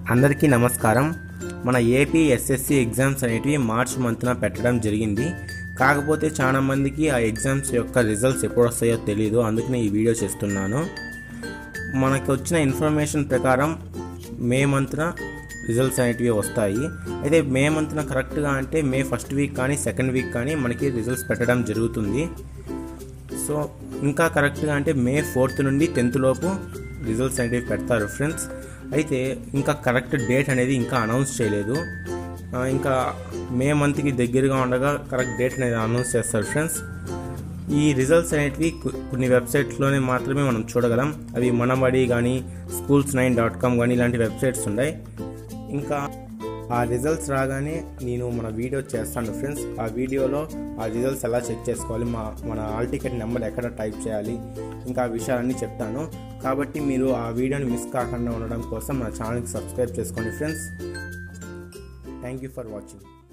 అందరికీ నమస్కారం మన ఏపీ ఎస్ఎస్సి ఎగ్జామ్స్ అనేటివి మార్చ్ మంత్న పెట్టడం జరిగింది కాకపోతే చాలా మందికి ఆ ఎగ్జామ్స్ యొక్క రిజల్ట్స్ ఎప్పుడు వస్తాయో తెలియదు అందుకనే ఈ వీడియో చేస్తున్నాను మనకు వచ్చిన ఇన్ఫర్మేషన్ ప్రకారం మే మంత్న రిజల్ట్స్ అనేటివి వస్తాయి అయితే మే మంత్న కరెక్ట్గా అంటే మే ఫస్ట్ వీక్ కానీ సెకండ్ వీక్ కానీ మనకి రిజల్ట్స్ పెట్టడం జరుగుతుంది సో ఇంకా కరెక్ట్గా అంటే మే ఫోర్త్ నుండి టెన్త్ లోపు రిజల్ట్స్ అనేవి పెడతారు ఫ్రెండ్స్ అయితే ఇంకా కరెక్ట్ డేట్ అనేది ఇంకా అనౌన్స్ చేయలేదు ఆ, ఇంకా మే మంత్కి దగ్గరగా ఉండగా కరెక్ట్ డేట్ అనేది అనౌన్స్ చేస్తారు ఫ్రెండ్స్ ఈ రిజల్ట్స్ అనేటివి కొ- కొన్ని వెబ్సైట్స్లోనే మాత్రమే మనం చూడగలం అవి మనబడి కానీ స్కూల్స్ నైన్ డాట్ కామ్ కానీ ఇలాంటి వెబ్సైట్స్ ఉన్నాయి ఇంకా ఆ రిజల్ట్స్ రాగానే నేను మన వీడియో చేస్తాను ఫ్రెండ్స్ ఆ వీడియోలో ఆ రిజల్ట్స్ ఎలా చెక్ చేసుకోవాలి మా మన ఆల్ టికెట్ నెంబర్ ఎక్కడ టైప్ చేయాలి ఇంకా ఆ విషయాలన్నీ చెప్తాను కాబట్టి మీరు ఆ వీడియోని మిస్ కాకుండా ఉండడం కోసం నా ఛానల్కి సబ్స్క్రైబ్ చేసుకోండి friends thank you for watching